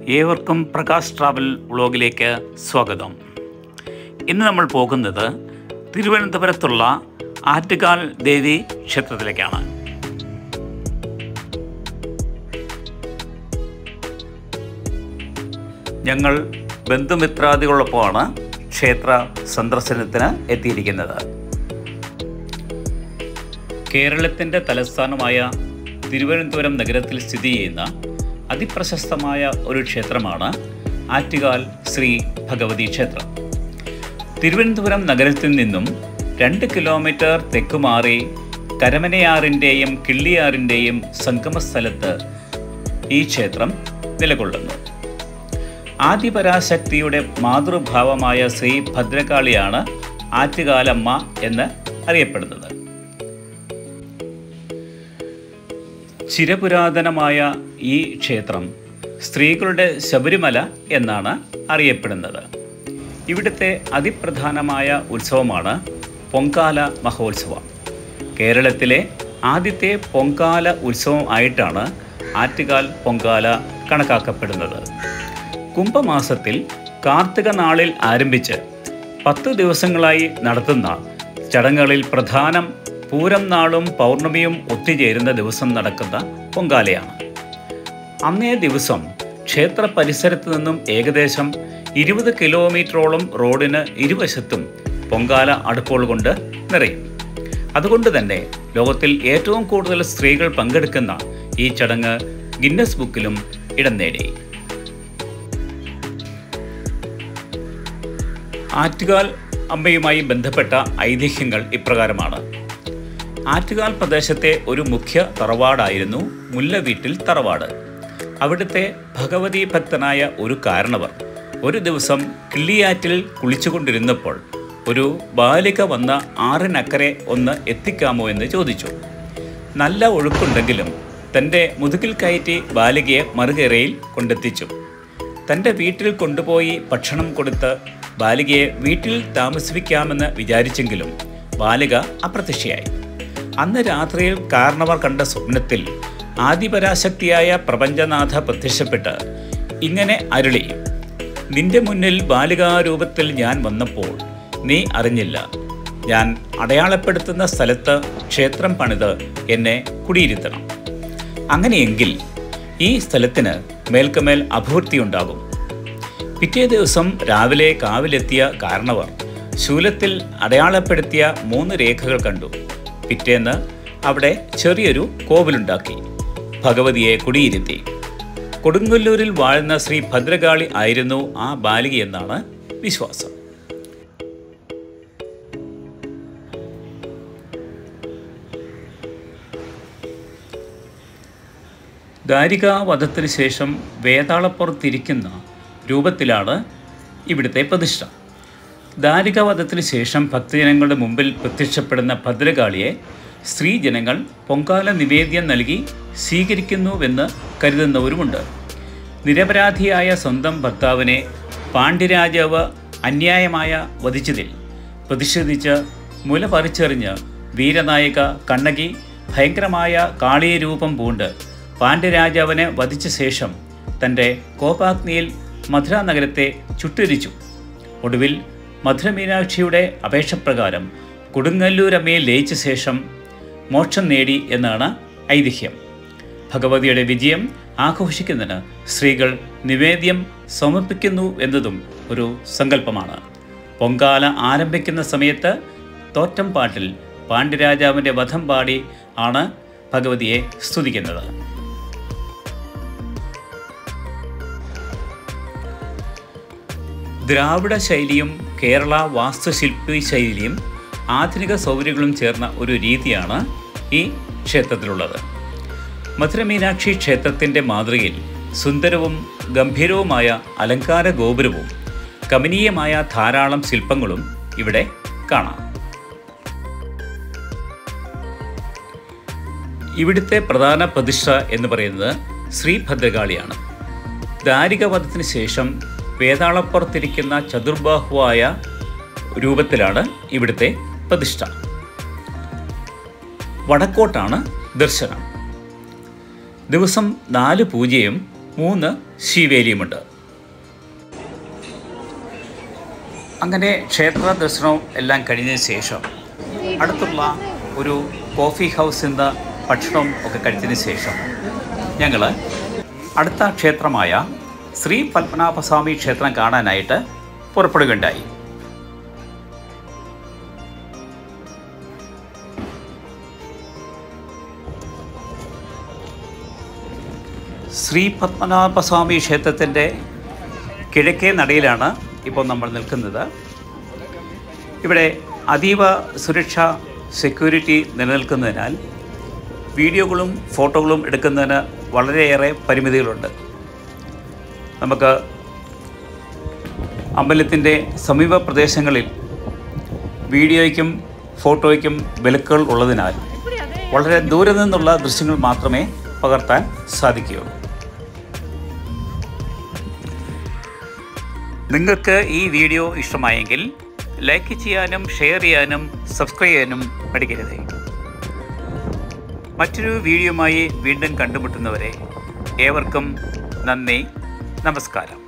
ഏവർക്കും പ്രകാശ് ട്രാവൽ വ്ളോഗിലേക്ക് സ്വാഗതം ഇന്ന് നമ്മൾ പോകുന്നത് തിരുവനന്തപുരത്തുള്ള ആറ്റുകാൽ ദേവി ക്ഷേത്രത്തിലേക്കാണ് ഞങ്ങൾ ബന്ധുമിത്രാദികളോടൊപ്പമാണ് ക്ഷേത്ര സന്ദർശനത്തിന് എത്തിയിരിക്കുന്നത് കേരളത്തിൻ്റെ തലസ്ഥാനമായ തിരുവനന്തപുരം നഗരത്തിൽ സ്ഥിതി ചെയ്യുന്ന അതിപ്രശസ്തമായ ഒരു ക്ഷേത്രമാണ് ആറ്റുകാൽ ശ്രീ ഭഗവതി ക്ഷേത്രം തിരുവനന്തപുരം നഗരത്തിൽ നിന്നും രണ്ട് കിലോമീറ്റർ തെക്കുമാറി കരമനയാറിൻ്റെയും കിള്ളിയാറിൻ്റെയും സംഗമസ്ഥലത്ത് ഈ ക്ഷേത്രം നിലകൊള്ളുന്നു ആദിപരാശക്തിയുടെ മാതൃഭാവമായ ശ്രീ ഭദ്രകാളിയാണ് ആറ്റുകാലമ്മ എന്ന് അറിയപ്പെടുന്നത് ചിരപുരാതനമായ ഈ ക്ഷേത്രം സ്ത്രീകളുടെ ശബരിമല എന്നാണ് അറിയപ്പെടുന്നത് ഇവിടുത്തെ അതിപ്രധാനമായ ഉത്സവമാണ് പൊങ്കാല മഹോത്സവം കേരളത്തിലെ ആദ്യത്തെ പൊങ്കാല ഉത്സവം ആയിട്ടാണ് ആറ്റുകാൽ പൊങ്കാല കണക്കാക്കപ്പെടുന്നത് കുംഭമാസത്തിൽ കാർത്തിക നാളിൽ ആരംഭിച്ച് പത്ത് ദിവസങ്ങളായി നടത്തുന്ന ചടങ്ങുകളിൽ പ്രധാനം പൂരം നാളും പൗർണമിയും ഒത്തുചേരുന്ന ദിവസം നടക്കുന്ന പൊങ്കാലയാണ് അന്നേ ദിവസം ക്ഷേത്ര പരിസരത്ത് നിന്നും ഏകദേശം ഇരുപത് കിലോമീറ്ററോളം റോഡിന് ഇരുവശത്തും പൊങ്കാല അടുപ്പുകൾ കൊണ്ട് നിറയും അതുകൊണ്ട് തന്നെ ലോകത്തിൽ ഏറ്റവും കൂടുതൽ സ്ത്രീകൾ പങ്കെടുക്കുന്ന ഈ ചടങ്ങ് ഗിന്നസ് ബുക്കിലും ഇടം നേടി ആറ്റുകാൽ അമ്മയുമായി ബന്ധപ്പെട്ട ഐതിഹ്യങ്ങൾ ഇപ്രകാരമാണ് ആറ്റുകാൽ പ്രദേശത്തെ ഒരു മുഖ്യ തറവാടായിരുന്നു മുല്ലവീട്ടിൽ തറവാട് അവിടുത്തെ ഭഗവതി ഭക്തനായ ഒരു കാരണവർ ഒരു ദിവസം കിള്ളിയാറ്റിൽ കുളിച്ചുകൊണ്ടിരുന്നപ്പോൾ ഒരു ബാലിക വന്ന ആറിനക്കരെ ഒന്ന് എത്തിക്കാമോ എന്ന് ചോദിച്ചു നല്ല ഒഴുക്കുണ്ടെങ്കിലും തൻ്റെ മുതുകിൽ കയറ്റി ബാലികയെ മറുകരയിൽ കൊണ്ടെത്തിച്ചു തൻ്റെ വീട്ടിൽ കൊണ്ടുപോയി ഭക്ഷണം കൊടുത്ത് ബാലികയെ വീട്ടിൽ താമസിപ്പിക്കാമെന്ന് വിചാരിച്ചെങ്കിലും ബാലിക അപ്രത്യക്ഷയായി അന്ന് രാത്രിയിൽ കാരണവർ കണ്ട സ്വപ്നത്തിൽ ആദിപരാശക്തിയായ പ്രപഞ്ചനാഥ പ്രത്യക്ഷപ്പെട്ട് ഇങ്ങനെ അരുളി നിന്റെ മുന്നിൽ ബാലികാരൂപത്തിൽ ഞാൻ വന്നപ്പോൾ നീ അറിഞ്ഞില്ല ഞാൻ അടയാളപ്പെടുത്തുന്ന സ്ഥലത്ത് ക്ഷേത്രം പണിത് എന്നെ കുടിയിരുത്തണം അങ്ങനെയെങ്കിൽ ഈ സ്ഥലത്തിന് മേൽക്കുമേൽ അഭിവൃദ്ധിയുണ്ടാകും പിറ്റേ ദിവസം രാവിലെ കാവിലെത്തിയ കാരണവർ ശൂലത്തിൽ അടയാളപ്പെടുത്തിയ മൂന്ന് രേഖകൾ കണ്ടു പിറ്റേന്ന് അവിടെ ചെറിയൊരു കോവിലുണ്ടാക്കി ഭഗവതിയെ കുടിയിരുത്തി കൊടുങ്ങല്ലൂരിൽ വാഴുന്ന ശ്രീ ഭദ്രകാളി ആയിരുന്നു ആ ബാലികയെന്നാണ് വിശ്വാസം ദാരികാവധത്തിന് ശേഷം വേതാളപ്പുറത്തിരിക്കുന്ന രൂപത്തിലാണ് ഇവിടുത്തെ പ്രതിഷ്ഠ ദാരികാവധത്തിന് ശേഷം ഭക്തജനങ്ങളുടെ മുമ്പിൽ പ്രത്യക്ഷപ്പെടുന്ന ഭദ്രകാളിയെ സ്ത്രീജനങ്ങൾ പൊങ്കാല നിവേദ്യം നൽകി സ്വീകരിക്കുന്നുവെന്ന് കരുതുന്നവരുമുണ്ട് നിരപരാധിയായ സ്വന്തം ഭർത്താവിനെ പാണ്ഡ്യരാജാവ് അന്യായമായ വധിച്ചതിൽ പ്രതിഷേധിച്ച് മുല പറിച്ചെറിഞ്ഞ് വീരനായിക കണ്ണകി ഭയങ്കരമായ കാളിയ രൂപം പൂണ്ട് പാണ്ഡ്യരാജാവിനെ വധിച്ച ശേഷം തൻ്റെ കോപാഗ്നിയിൽ മധുര നഗരത്തെ ചുട്ടരിച്ചു ഒടുവിൽ മധുര മീനാക്ഷിയുടെ അപേക്ഷപ്രകാരം കൊടുങ്ങല്ലൂരമ്മയെ ലയിച്ച ശേഷം മോക്ഷം നേടി എന്നാണ് ഐതിഹ്യം ഭഗവതിയുടെ വിജയം ആഘോഷിക്കുന്നതിന് സ്ത്രീകൾ നിവേദ്യം സമർപ്പിക്കുന്നു എന്നതും ഒരു സങ്കല്പമാണ് പൊങ്കാല ആരംഭിക്കുന്ന സമയത്ത് തോറ്റം പാട്ടിൽ പാണ്ഡ്യരാജാവിൻ്റെ വധം പാടി ആണ് ഭഗവതിയെ സ്തുതിക്കുന്നത് ദ്രാവിഡ ശൈലിയും കേരള വാസ്തുശില്പി ശൈലിയും ആധുനിക സൗകര്യങ്ങളും ചേർന്ന ഒരു രീതിയാണ് ഈ ക്ഷേത്രത്തിലുള്ളത് മധുര മീനാക്ഷി ക്ഷേത്രത്തിൻ്റെ മാതൃകയിൽ സുന്ദരവും ഗംഭീരവുമായ അലങ്കാര ഗോപുരവും കമനീയമായ ധാരാളം ശില്പങ്ങളും ഇവിടെ കാണാം ഇവിടുത്തെ പ്രധാന പ്രതിഷ്ഠ എന്ന് പറയുന്നത് ശ്രീ ഭദ്രകാളിയാണ് ദാരികവധത്തിന് ശേഷം വേതാളപ്പുറത്തിരിക്കുന്ന ചതുർബാഹുവായ രൂപത്തിലാണ് ഇവിടുത്തെ പ്രതിഷ്ഠ വടക്കോട്ടാണ് ദർശനം ദിവസം നാല് പൂജയും മൂന്ന് ശിവേലിയുമുണ്ട് അങ്ങനെ ക്ഷേത്ര ദർശനവും എല്ലാം കഴിഞ്ഞതിന് ശേഷം അടുത്തുള്ള ഒരു കോഫി ഹൗസിൽ നിന്ന് ഭക്ഷണവും ഒക്കെ കഴിച്ചതിന് ശേഷം ഞങ്ങൾ അടുത്ത ക്ഷേത്രമായ ശ്രീ പത്മനാഭസ്വാമി ക്ഷേത്രം കാണാനായിട്ട് പുറപ്പെടുകയുണ്ടായി ശ്രീ പത്മനാഭസ്വാമി ക്ഷേത്രത്തിൻ്റെ കിഴക്കേ നടയിലാണ് ഇപ്പോൾ നമ്മൾ നിൽക്കുന്നത് ഇവിടെ അതീവ സുരക്ഷ സെക്യൂരിറ്റി നിലനിൽക്കുന്നതിനാൽ വീഡിയോകളും ഫോട്ടോകളും എടുക്കുന്നതിന് വളരെയേറെ പരിമിതികളുണ്ട് നമുക്ക് അമ്പലത്തിൻ്റെ സമീപ പ്രദേശങ്ങളിൽ വീഡിയോയ്ക്കും ഫോട്ടോയ്ക്കും വിലക്കുകൾ ഉള്ളതിനാൽ വളരെ ദൂരെ നിന്നുള്ള ദൃശ്യങ്ങൾ മാത്രമേ പകർത്താൻ സാധിക്കുകയുള്ളൂ നിങ്ങൾക്ക് ഈ വീഡിയോ ഇഷ്ടമായെങ്കിൽ ലൈക്ക് ചെയ്യാനും ഷെയർ ചെയ്യാനും സബ്സ്ക്രൈബ് ചെയ്യാനും മടിക്കരുത് മറ്റൊരു വീഡിയോയുമായി വീണ്ടും കണ്ടുമുട്ടുന്നവരെ ഏവർക്കും നന്ദി നമസ്കാരം